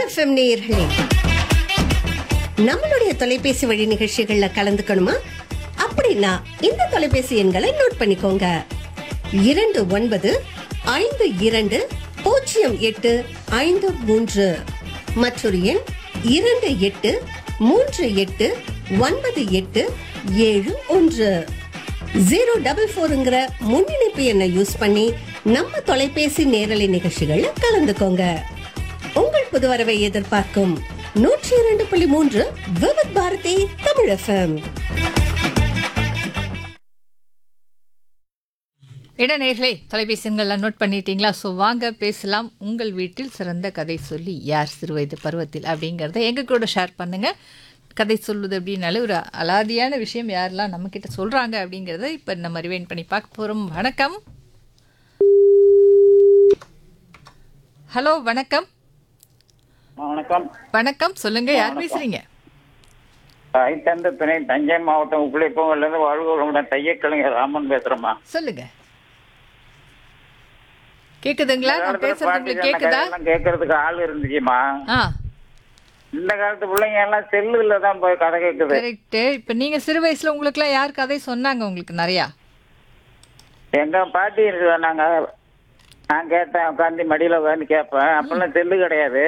FM நேயர்களே நம்மளுடைய தொலைபேசி வழி நிகழ்ச்சிகள்ல கலந்துக்கணுமா அப்படின்னா இந்த தொலைபேசி எண்களை நோட் பண்ணிக்கோங்க இரண்டு ஒன்பது ஐந்து இரண்டு பூஜ்ஜியம் எட்டு ஐந்து மூன்று மற்றொரு எண் இரண்டு எட்டு மூன்று எட்டு ஒன்பது எட்டு ஏழு ஒன்று ஜீரோ டபுள் ஃபோருங்கிற முன்னிணைப்பு எண்ணை யூஸ் பண்ணி நம்ம தொலைபேசி நேரலை நிகழ்ச்சிகள்ல கலந்துக்கோங்க உங்கள் புது வரவை எதிர்பார்க்கும் நூற்றி இரண்டு புள்ளி மூன்று விவத் பாரதி தமிழ் எஃப்எம் இடநேர்களே தொலைபேசி எண்கள்லாம் நோட் பண்ணிட்டீங்களா ஸோ வாங்க பேசலாம் உங்கள் வீட்டில் சிறந்த கதை சொல்லி யார் சிறுவயது பருவத்தில் அப்படிங்கிறத எங்கள் கூட ஷேர் பண்ணுங்க கதை சொல்வது அப்படின்னாலே ஒரு அலாதியான விஷயம் யாரெல்லாம் நம்மக்கிட்ட சொல்கிறாங்க அப்படிங்கிறத இப்போ நம்ம ரிவைன் பண்ணி பார்க்க போகிறோம் வணக்கம் ஹலோ வணக்கம் வணக்கம் வணக்கம் சொல்லுங்க யார் பேசுறீங்க ஐத்தந்த துணை தஞ்சை மாவட்டம் உப்பிலிப்பூங்கலேருந்து வாழ்வுடன் தையக்கலைஞர் ராமன் பேசுறேம்மா சொல்லுங்க கேக்குதுங்களா நான் காலத்துல பேசுறது பாட்டி உங்களுக்கு சொன்ன கேக்குதா கதையெல்லாம் கேட்கறதுக்கு ஆள் இருந்துச்சுமா ஆ இந்த காலத்து பிள்ளைங்க எல்லாம் செல்லுல தான் போய் கதை கேட்குது கரெக்ட் இப்போ நீங்க சிறு வயசுல உங்களுக்குலாம் யார் கதை சொன்னாங்க உங்களுக்கு நிறையா எங்க பாட்டி சொன்னாங்க நான் கேட்டேன் உட்காந்து மடியில உட்காந்து கேட்பேன் அப்பெல்லாம் செல்லு கிடையாது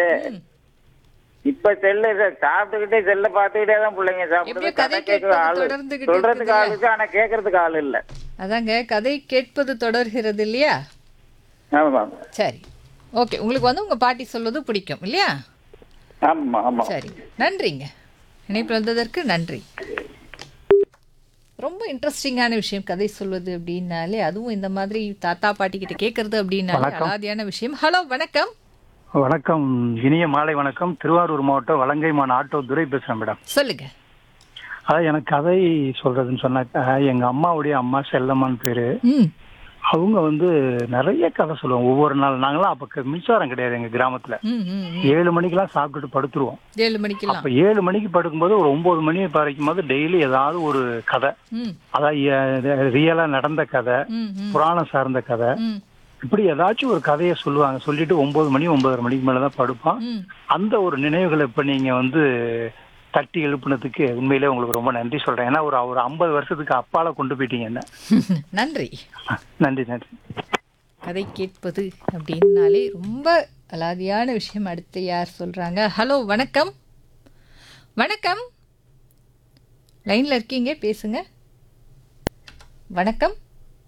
இப்ப செல்லு இத- சாப்பிட்டுக்கிட்டே செல்ல பார்த்துக்கிட்டே தான் பிள்ளைங்க சாப்பிடுது எப்படியோ கதை கதை கேட்க கேட்பது ஆளு தொடர்ந்துகிட்டு சொல்றதுக்கு ஆள் இருக்குதுல்ல? இருக்கு ஆனா கேட்கறதுக்கு ஆள் இல்ல அதாங்க கதை கேட்பது தொடர்கிறது இல்லையா ஆமா சரி ஓகே உங்களுக்கு வந்து உங்க பாட்டி சொல்வது பிடிக்கும் இல்லையா ஆமா ஆமா சரி நன்றிங்க இணைப்பு வந்ததற்கு நன்றி ரொம்ப இன்ட்ரெஸ்டிங்கான விஷயம் கதை சொல்வது அப்படின்னாலே அதுவும் இந்த மாதிரி தாத்தா பாட்டி கிட்ட கேட்கறது அப்படின்னாலே அலாதியான விஷயம் ஹலோ வணக்கம் வணக்கம் இனிய மாலை வணக்கம் திருவாரூர் மாவட்டம் வலங்கைமான் ஆட்டோ துரை பேசுறேன் மேடம் சொல்லுங்க அதான் எனக்கு கதை சொல்றதுன்னு சொன்னாக்கா எங்க அம்மாவுடைய அம்மா செல்லம்மான்னு பேரு ம் அவங்க வந்து நிறைய கதை சொல்லுவாங்க ஒவ்வொரு நாள் நாங்களாம் அப்ப க- மின்சாரம் கிடையாது எங்க கிராமத்துல ம் ம் ம். ஏழு மணிக்கெல்லாம் சாப்பிட்டுட்டு படுத்துருவோம் ஏழு மணிக்கெல்லாம் அப்ப ஏழு மணிக்கு படுக்கும்போது ஒரு ஒன்பது மணி வரைக்கும் போது டெய்லி ஏதாவது ஒரு கதை ம் அதான் ரியலா நடந்த கதை ம் ம் புராணம் சார்ந்த கதை ம் இப்படி ஏதாச்சும் ஒரு கதையை சொல்லுவாங்க சொல்லிட்டு ஒன்பது மணி ஒன்பதரை மணிக்கு மேலதான் படுப்பான் ம் அந்த ஒரு நினைவுகளை இப்ப நீங்க வந்து தட்டி எழுப்புனதுக்கு உண்மையிலே உங்களுக்கு ரொம்ப நன்றி சொல்றேன் ஏன்னா ஒரு ஒரு ஐம்பது வருஷத்துக்கு அப்பால கொண்டு போயிட்டீங்க என்ன நன்றி நன்றி நன்றி கதை கேட்பது அப்படின்னாலே ரொம்ப அலாதியான விஷயம் அடுத்து யார் சொல்றாங்க ஹலோ வணக்கம் வணக்கம் லைன்ல இருக்கீங்க பேசுங்க வணக்கம்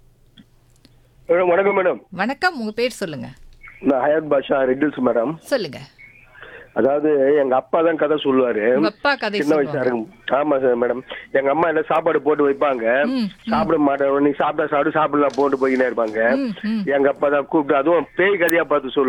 மேடம் வணக்கம் மேடம் வணக்கம் உங்க பேர் சொல்லுங்க நான் ஹயாத் பாஷா ரெட்டில்ஸ் மேடம் சொல்லுங்க அதாவது எங்க அப்பா தான் கதை சொல்லுவாரு உங்க அப்பா கதை சின்ன வயசா சொல்லுவாங்க இருக்கும் ஆமா சார் மேடம் எங்க அம்மா என்ன சாப்பாடு போட்டு வைப்பாங்க ம், சாப்பிட மாட்டேன் நீ சாப்பிட்டா சாப்பிடு சாப்பிடலாம் போட்டு போயினே இருப்பாங்க ம், ம். எங்க அப்பா தான் கூப்பிட்டு அதுவும் பேய் கதையா பார்த்து சொல்லுவாங்க